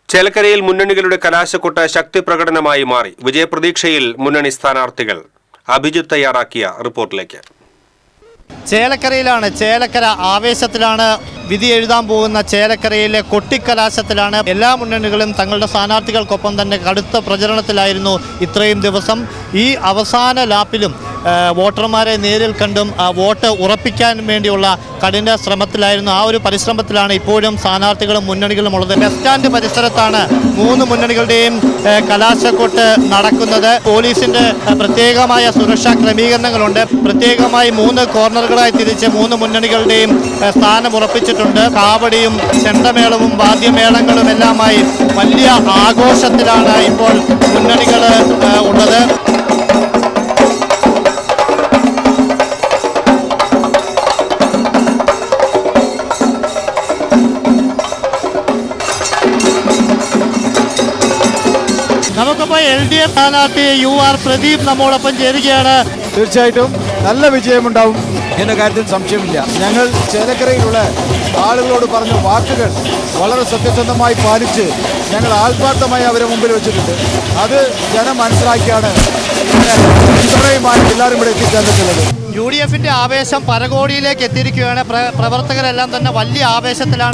ചേലക്കരയിൽ മുന്നണികളുടെ കലാശക്കൊട്ട് ശക്തി പ്രകടനമായി മാറി വിജയപ്രതീക്ഷയിൽ മുന്നണി സ്ഥാനാർത്ഥികൾ അഭിജിത്ത് തയ്യാറാക്കിയ റിപ്പോർട്ടിലേക്ക് ചേലക്കരയിലാണ് ചേലക്കര ആവേശത്തിലാണ് വിധി എഴുതാൻ പോകുന്ന ചേലക്കരയിലെ കൊട്ടിക്കലാശത്തിലാണ് എല്ലാ മുന്നണികളും തങ്ങളുടെ സ്ഥാനാർത്ഥികൾക്കൊപ്പം തന്നെ കടുത്ത പ്രചരണത്തിലായിരുന്നു ഇത്രയും ദിവസം ഈ അവസാന ലാപ്പിലും ആ, വോട്ടർമാരെ നേരിൽ കണ്ടും ആ, വോട്ട് ഉറപ്പിക്കാൻ വേണ്ടിയുള്ള കഠിന ശ്രമത്തിലായിരുന്നു ആ ഒരു പരിശ്രമത്തിലാണ് ഇപ്പോഴും സ്ഥാനാർത്ഥികളും മുന്നണികളും ഉള്ളത് ബസ് സ്റ്റാൻഡ് പരിസരത്താണ് മൂന്ന് മുന്നണികളുടെയും ആ, കലാശക്കൊട്ട് നടക്കുന്നത് പോലീസിന്റെ ആ, പ്രത്യേകമായ സുരക്ഷാ ക്രമീകരണങ്ങളുണ്ട് പ്രത്യേകമായി മൂന്ന് കോർണറുകളായി തിരിച്ച് മൂന്ന് മുന്നണികളുടെയും ആ, സ്ഥാനം ഉറപ്പിച്ചിട്ടുണ്ട് കാവടിയും ചെണ്ടമേളവും വാദ്യമേളങ്ങളും എല്ലാമായി വലിയ ആഘോഷത്തിലാണ് ഇപ്പോൾ മുന്നണികൾ ആ, ഉള്ളത് നമുക്കിപ്പോൾ എൽ ഡി എഫ് സ്ഥാനാർത്ഥി യു ആർ പ്രദീപ് നമ്മോടൊപ്പം ചേരുകയാണ് തീർച്ചയായിട്ടും നല്ല വിജയമുണ്ടാവും എന്ന കാര്യത്തിൽ സംശയമില്ല ഞങ്ങൾ ചേലക്കരയിലുള്ള ആളുകളോട് പറഞ്ഞ വാക്കുകൾ വളരെ സത്യസന്ധമായി പാലിച്ച് ഞങ്ങൾ ആത്മാർത്ഥമായി അവരെ മുമ്പിൽ വെച്ചിട്ടുണ്ട് അത് ജനം മനസ്സിലാക്കിയാണ് ഇങ്ങനെ ഇത്രയുമായി എല്ലാവരും ഇവിടെ എത്തിച്ചേർന്നിട്ടുള്ളത് യു ഡി എഫിന്റെ ആവേശം പരകോടിയിലേക്ക് എത്തിയിരിക്കുകയാണ് പ്ര- പ്രവർത്തകരെല്ലാം തന്നെ വലിയ ആവേശത്തിലാണ്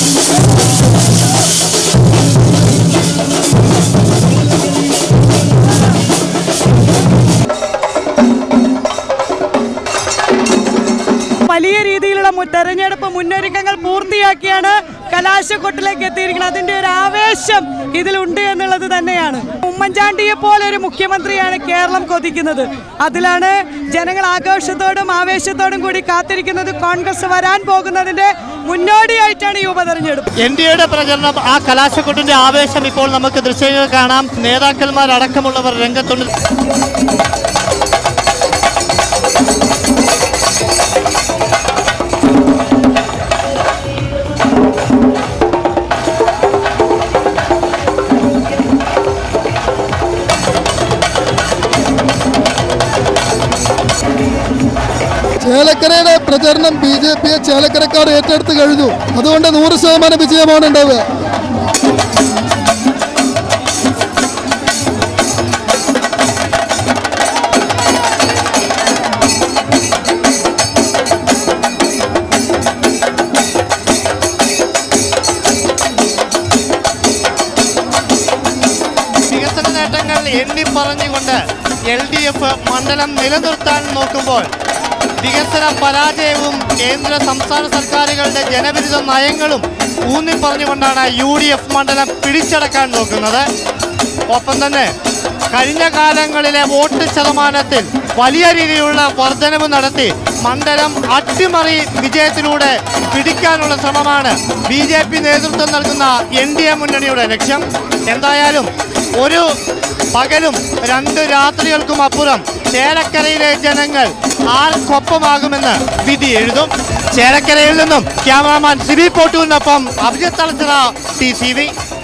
വലിയ രീതിയിലുള്ള മു- തെരഞ്ഞെടുപ്പ് മുന്നൊരുക്കങ്ങൾ പൂർത്തിയാക്കിയാണ് കലാശക്കൊട്ടിലേക്ക് എത്തിയിരിക്കുന്നത് അതിന്റെ ഒരു ആവേശം ഇതിലുണ്ട് എന്നുള്ളത് തന്നെയാണ് ഉമ്മൻചാണ്ടിയെ പോലെ ഒരു മുഖ്യമന്ത്രിയാണ് കേരളം കൊതിക്കുന്നത് അതിലാണ് ജനങ്ങൾ ആഘോഷത്തോടും ആവേശത്തോടും കൂടി കാത്തിരിക്കുന്നത് കോൺഗ്രസ് വരാൻ പോകുന്നതിന്റെ മുന്നോടിയായിട്ടാണ് ഈ ഉപതെരഞ്ഞെടുപ്പ് എൻ ഡി എയുടെ പ്രചരണം ആ കലാശക്കൊട്ടിന്റെ ആവേശം ഇപ്പോൾ നമുക്ക് ദൃശ്യങ്ങൾ കാണാം നേതാക്കന്മാരടക്കമുള്ളവർ രംഗത്തുണ്ട് ചേലക്കരയുടെ പ്രചരണം ബി ജെ പിയെ ചേലക്കരക്കാർ ഏറ്റെടുത്ത് കഴിഞ്ഞു അതുകൊണ്ട് നൂറ് ശതമാനം വിജയമാണ് ഉണ്ടാവുക വികസന നേട്ടങ്ങൾ എണ്ണി പറഞ്ഞുകൊണ്ട് എൽ ഡി എഫ് മണ്ഡലം നിലനിർത്താൻ നോക്കുമ്പോൾ വികസന പരാജയവും കേന്ദ്ര സംസ്ഥാന സർക്കാരുകളുടെ ജനവിരുദ്ധ നയങ്ങളും ഊന്നി പറഞ്ഞുകൊണ്ടാണ് യു ഡി എഫ് മണ്ഡലം പിടിച്ചടക്കാൻ നോക്കുന്നത് ഒപ്പം തന്നെ കഴിഞ്ഞ കാലങ്ങളിലെ വോട്ട് ശതമാനത്തിൽ വലിയ രീതിയിലുള്ള വർധനവ് നടത്തി മണ്ഡലം അട്ടിമറി വിജയത്തിലൂടെ പിടിക്കാനുള്ള ശ്രമമാണ് ബി ജെ പി നേതൃത്വം നൽകുന്ന എൻ ഡി എ മുന്നണിയുടെ ലക്ഷ്യം എന്തായാലും ഒരു പകലും രണ്ട് രാത്രികൾക്കും അപ്പുറം ചേലക്കരയിലെ ജനങ്ങൾ ആർക്കൊപ്പമാകുമെന്ന് വിധി എഴുതും ചേലക്കരയിൽ നിന്നും ക്യാമറാമാൻ സിബി പോട്ടൂരിനൊപ്പം Abhijith Thalachira T C V